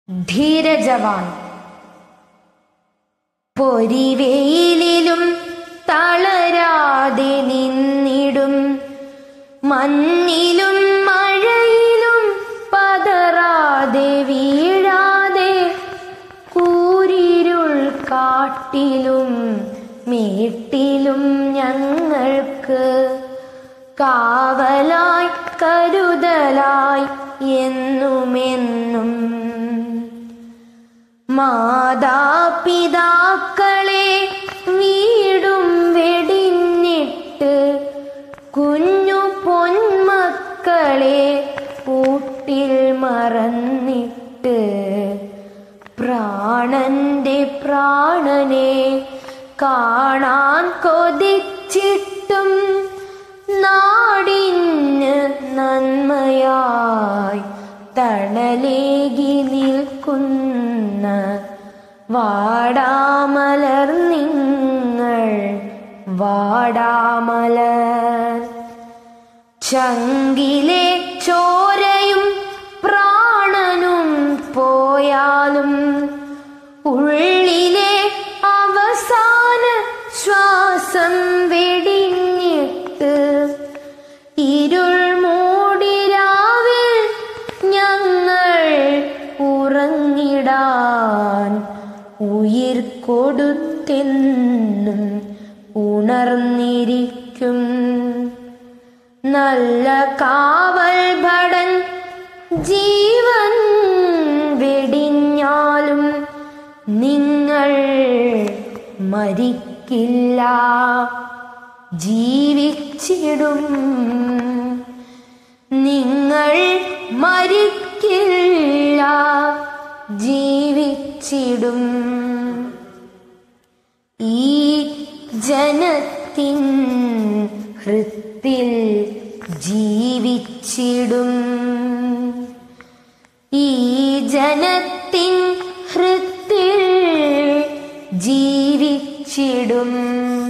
ധീരജവാൻ പൊരിവെയിലും തളരാതെ നിന്നിടും മഞ്ഞിലും മഴയിലും പതറാതെ വീഴാതെ കൂരിരുൾ കാട്ടിലും മേട്ടിലും ഞങ്ങൾക്ക് കാവലായി കരുതലായി എന്നുമെന്നും മാതാപിതാക്കളെ വീടും വെടിഞ്ഞിട്ട് കുഞ്ഞു പൊന്മക്കളെ കൂട്ടിൽ മറന്നിട്ട് പ്രാണന്റെ പ്രാണനെ കാണാൻ കൊതിച്ചിട്ടും നാടിന് നന്മയായി തണലേകി നിൽക്കുന്ന വാടാമലർ നിങ്ങൾ വാടാമലർ ചങ്കിലെ ചോരയും പ്രാണനും പോയാലും ഉള്ളിലെ അവസാന ശ്വാസം വെടിഞ്ഞിട്ട് ഇരുൾ മൂടിരാവിൽ ഞങ്ങൾ ഉറങ്ങിടാൻ ഉയിർ കൊടുത്തെന്നും ഉണർന്നിരിക്കും നല്ല കാവൽ ഭടൻ ജീവൻ വെടിഞ്ഞാലും നിങ്ങൾ മരിക്കില്ല ജീവിച്ചിടും നിങ്ങൾ മരിക്കില്ല ജീവിച്ചിടും ഈ ജനത്തിൻ ഹൃത്തിൽ ജീവിച്ചിടും ഈ ജനത്തിൻ ഹൃത്തിൽ ജീവിച്ചിടും